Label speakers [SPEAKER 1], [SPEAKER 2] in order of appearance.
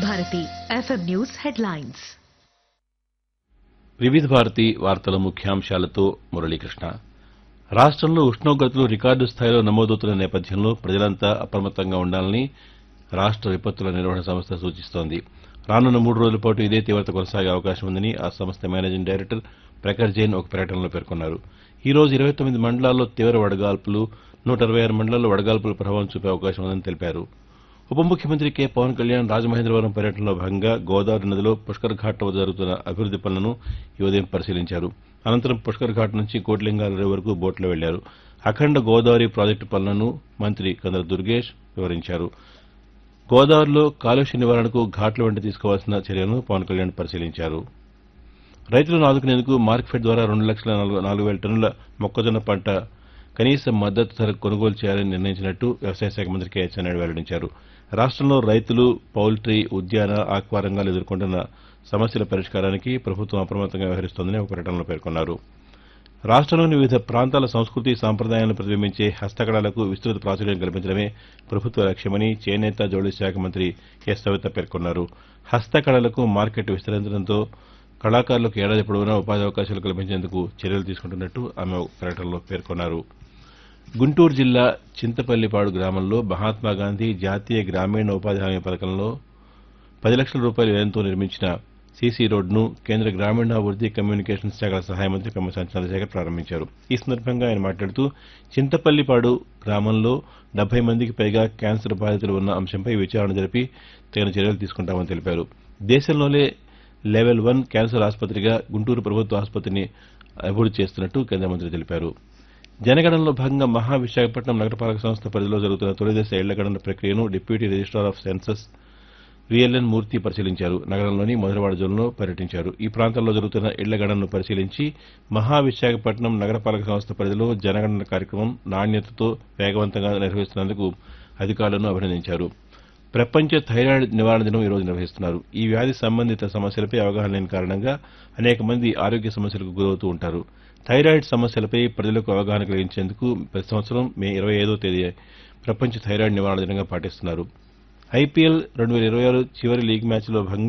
[SPEAKER 1] Bharati FM news headlines
[SPEAKER 2] వివిధ భారతి వార్తల ముఖ్యాంశాలతో మురళీకృష్ణ రాష్ట్రంలో ఉష్ణోగ్రతలు రికార్డు స్థాయిలో నమోదవుతున్న నేపథ్యంలో ప్రజలంతా అప్రమత్తంగా ఉండాలని రాష్ట్ర విపత్తుల నిర్వహణ సంస్థ సూచిస్తోంది రానున్న మూడు రోజుల పాటు ఇదే తీవ్రత కొనసాగే అవకాశం ఉందని ఆ సంస్థ మేనేజింగ్ డైరెక్టర్ ప్రఖర్ జైన్ ఒక ప్రకటనలో పేర్కొన్నారు ఈ రోజు ఇరవై తొమ్మిది మండలాల్లో తీవ్ర వడగాల్పులు నూట అరవై ఆరు మండలాల్లో వడగాల్పుల ప్రభావం చూపే అవకాశం ఉందని తెలిపారు ఉప ముఖ్యమంత్రి కె పవన్ కళ్యాణ్ రాజమహేంద్రవరం పర్యటనలో భాగంగా గోదావరి నదిలో పుష్కర్ ఘాట్ వద్ద జరుగుతున్న అభివృద్ది పనులను ఈ ఉదయం పరిశీలించారు అనంతరం పుష్కర్ ఘాట్ నుంచి కోట్లింగాల రేవు వరకు బోట్లో వెళ్లారు అఖండ గోదావరి ప్రాజెక్టు పనులను మంత్రి కందర దుర్గేష్ వివరించారు గోదావరిలో కాలుష్య నివారణకు ఘాట్ల వెంట తీసుకోవాల్సిన చర్యలను పవన్ కళ్యాణ్ పరిశీలించారు రైతులను ఆదుకునేందుకు మార్కెట్ ద్వారా రెండు లక్షల నాలుగు- నాలుగు వేల టన్నుల మొక్కజొన్న పంట కనీస మద్దతు ధర కొనుగోలు చేయాలని నిర్ణయించినట్టు వ్యవసాయ శాఖ మంత్రి కె అచ్చెన్నాయుడు వెల్లడించారు రాష్ట్రంలో రైతులు పౌల్ట్రీ ఉద్యాన ఆక్వా రంగాలు ఎదుర్కొంటున్న సమస్యల పరిష్కారానికి ప్రభుత్వం అప్రమత్తంగా వ్యవహరిస్తోందని ఒక ప్రకటనలో పేర్కొన్నారు రాష్ట్రంలోని వివిధ ప్రాంతాల సంస్కృతి సాంప్రదాయాలను ప్రతిబింబించే హస్తకళలకు విస్తృత ప్రాచుర్యం కల్పించడమే ప్రభుత్వ లక్ష్యమని చేనేత జౌళి శాఖ మంత్రి ఎస్ సవిత పేర్కొన్నారు హస్తకళలకు మార్కెట్ విస్తరించడంతో కళాకారులకు ఏడాది పొడవునా ఉపాధి అవకాశాలు కల్పించేందుకు చర్యలు తీసుకుంటున్నట్టు ఆమె ఒక ప్రకటనలో పేర్కొన్నారు గుంటూరు జిల్లా చింతపల్లిపాడు గ్రామంలో మహాత్మాగాంధీ జాతీయ గ్రామీణ ఉపాధి హామీ పథకంలో పది లక్షల రూపాయల వ్యయంతో నిర్మించిన సీసీ రోడ్డును కేంద్ర గ్రామీణాభివృద్ది కమ్యూనికేషన్స్ శాఖల సహాయ మంత్రి పెమ్మసాని చంద్రశేఖర్ ప్రారంభించారు ఈ సందర్భంగా ఆయన మాట్లాడుతూ చింతపల్లిపాడు గ్రామంలో డెబ్బై మందికి పైగా క్యాన్సర్ బాధితులు ఉన్న అంశంపై విచారణ జరిపి తగిన చర్యలు తీసుకుంటామని తెలిపారు దేశంలోనే లెవెల్ వన్ క్యాన్సర్ ఆసుపత్రిగా గుంటూరు ప్రభుత్వ ఆసుపత్రిని అభివృద్ది చేస్తున్నట్టు కేంద్ర మంత్రి తెలిపారు జనగణనలో భాగంగా మహావిశాఖపట్నం నగరపాలక సంస్థ పరిధిలో జరుగుతున్న తొలిదశ ఇళ్ల గణన ప్రక్రియను deputy registrar of census V L N Murthy పరిశీలించారు నగరంలోని మొదలవాడ జోన్లో పర్యటించారు ఈ ప్రాంతాల్లో జరుగుతున్న ఇళ్ల గణనను పరిశీలించి మహావిశాఖపట్నం నగరపాలక సంస్థ పరిధిలో జనగణన కార్యక్రమం నాణ్యతతో వేగవంతంగా నిర్వహిస్తున్నందుకు అధికారులను అభినందించారు ప్రపంచ థైరాయిడ్ నివారణ దినం ఈరోజు నిర్వహిస్తున్నారు ఈ వ్యాధి సంబంధిత సమస్యలపై అవగాహన లేని కారణంగా అనేక మంది ఆరోగ్య సమస్యలకు గురవుతూ ఉంటారు థైరాయిడ్ సమస్యలపై ప్రజలకు అవగాహన కలిగించేందుకు ప్రతి సంవత్సరం మే ఇరవై ఐదో తేదీ ప్రపంచ థైరాయిడ్ నివారణ దినంగా పాటిస్తున్నారు ఐపీఎల్ రెండు వేల ఇరవై ఆరు చివరి లీగ్ మ్యాచ్లో భాగంగా